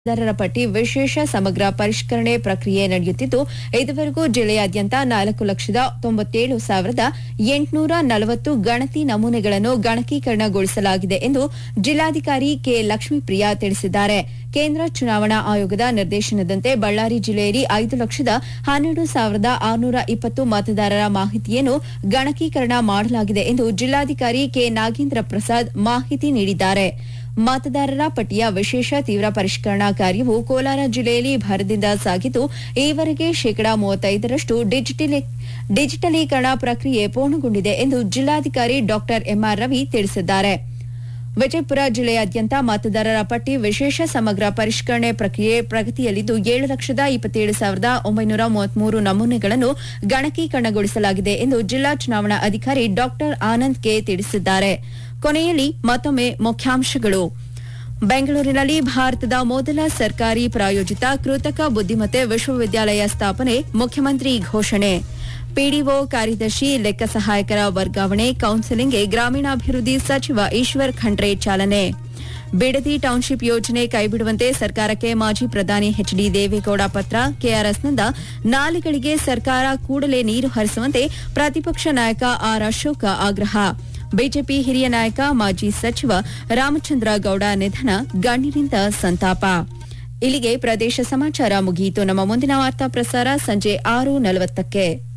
ಮತದಾರರ ಪಟ್ಟಿ ವಿಶೇಷ ಸಮಗ್ರ ಪರಿಷ್ಕರಣೆ ಪ್ರಕ್ರಿಯೆ ನಡೆಯುತ್ತಿದ್ದು ಇದುವರೆಗೂ ಜಿಲ್ಲೆಯಾದ್ಯಂತ ನಾಲ್ಕು ಲಕ್ಷದ ತೊಂಬತ್ತೇಳು ಸಾವಿರದ ಎಂಟುನೂರ ನಲವತ್ತು ಗಣತಿ ನಮೂನೆಗಳನ್ನು ಗಣಕೀಕರಣಗೊಳಿಸಲಾಗಿದೆ ಎಂದು ಜಿಲ್ಲಾಧಿಕಾರಿ ಕೆ ಲಕ್ಷ್ಮೀಪ್ರಿಯಾ ತಿಳಿಸಿದ್ದಾರೆ ಕೇಂದ್ರ ಚುನಾವಣಾ ಆಯೋಗದ ನಿರ್ದೇಶನದಂತೆ ಬಳ್ಳಾರಿ ಜಿಲ್ಲೆಯಲ್ಲಿ ಐದು ಲಕ್ಷದ ಹನ್ನೆರಡು ಸಾವಿರದ ಆರುನೂರ ಇಪ್ಪತ್ತು ಮತದಾರರ ಮಾಹಿತಿಯನ್ನು ಗಣಕೀಕರಣ ಮಾಡಲಾಗಿದೆ ಎಂದು ಜಿಲ್ಲಾಧಿಕಾರಿ ಕೆ ನಾಗೇಂದ್ರ ಪ್ರಸಾದ್ ಮಾಹಿತಿ ನೀಡಿದ್ದಾರೆ ಮತದಾರರ ಪಟ್ಟಿಯ ವಿಶೇಷ ತೀವ್ರ ಪರಿಷ್ಕರಣಾ ಕಾರ್ಯವು ಕೋಲಾರ ಜಿಲ್ಲೆಯಲ್ಲಿ ಭರದಿಂದ ಸಾಗಿದ್ದು ಈವರೆಗೆ ಶೇಕಡಾ ಮೂವತ್ತೈದರಷ್ಟು ಡಿಜಿಟಲಿ- ಡಿಜಿಟಲೀಕರಣ ಪ್ರಕ್ರಿಯೆ ಪೂರ್ಣಗೊಂಡಿದೆ ಎಂದು ಜಿಲ್ಲಾಧಿಕಾರಿ ಡಾ ಎಂಆರ್ ರವಿ ತಿಳಿಸಿದ್ದಾರೆ ವಿಜಯಪುರ ಜಿಲ್ಲೆಯಾದ್ಯಂತ ಮತದಾರರ ಪಟ್ಟಿ ವಿಶೇಷ ಸಮಗ್ರ ಪರಿಷ್ಕರಣೆ ಪ್ರಕ್ರಿಯೆ ಪ್ರಗತಿಯಲ್ಲಿದ್ದು ಏಳು ಲಕ್ಷದ ಇಪ್ಪತ್ತೇಳು ಸಾವಿರದ ಒಂಬೈನೂರ ಮೂವತ್ಮೂರು ನಮೂನೆಗಳನ್ನು ಗಣಕೀಕರಣಗೊಳಿಸಲಾಗಿದೆ ಎಂದು ಜಿಲ್ಲಾ ಚುನಾವಣಾ ಅಧಿಕಾರಿ ಡಾ ಆನಂದ್ ಕೆ ತಿಳಿಸಿದ್ದಾರೆ ಕೊನೆಯಲ್ಲಿ ಮತ್ತೊಮ್ಮೆ ಮುಖ್ಯಾಂಶಗಳು ಬೆಂಗಳೂರಿನಲ್ಲಿ ಭಾರತದ ಮೊದಲ ಸರ್ಕಾರಿ ಪ್ರಾಯೋಜಿತ ಕೃತಕ ಬುದ್ದಿಮತ್ತೆ ವಿಶ್ವವಿದ್ಯಾಲಯ ಸ್ಥಾಪನೆ ಮುಖ್ಯಮಂತ್ರಿ ಘೋಷಣೆ ಪಿಡಿಒ ಕಾರ್ಯದರ್ಶಿ ಲೆಕ್ಕ ಸಹಾಯಕರ ವರ್ಗಾವಣೆ ಕೌನ್ಸೆಲಿಂಗ್ಗೆ ಗ್ರಾಮೀಣಾಭಿವೃದ್ಧಿ ಸಚಿವ ಈಶ್ವರ್ ಖಂಡ್ರೆ ಚಾಲನೆ ಬಿಡದಿ ಟೌನ್ಶಿಪ್ ಯೋಜನೆ ಕೈಬಿಡುವಂತೆ ಸರ್ಕಾರಕ್ಕೆ ಮಾಜಿ ಪ್ರಧಾನಿ ಎಚ್ ಡಿ ದೇವೇಗೌಡ ಪತ್ರ ಕೆಆರ್ಎಸ್ನಿಂದ ನಾಲೆಗಳಿಗೆ ಸರ್ಕಾರ ಕೂಡಲೇ ನೀರು ಹರಿಸುವಂತೆ ಪ್ರತಿಪಕ್ಷ ನಾಯಕ ಆರ್ ಅಶೋಕ ಆಗ್ರಹ ಬಿಜೆಪಿ ಹಿರಿಯ ನಾಯಕ ಮಾಜಿ ಸಚಿವ ರಾಮಚಂದ್ರ ಗೌಡ ನಿಧನ ಗಣ್ಯರಿಂದ ಸಂತಾಪ ಇಲ್ಲಿಗೆ ಪ್ರದೇಶ ಸಮಾಚಾರ ಮುಗಿಯಿತು ನಮ್ಮ ಮುಂದಿನ ವಾರ್ತಾ ಪ್ರಸಾರ ಸಂಜೆ ಆರು ನಲವತ್ತಕ್ಕೆ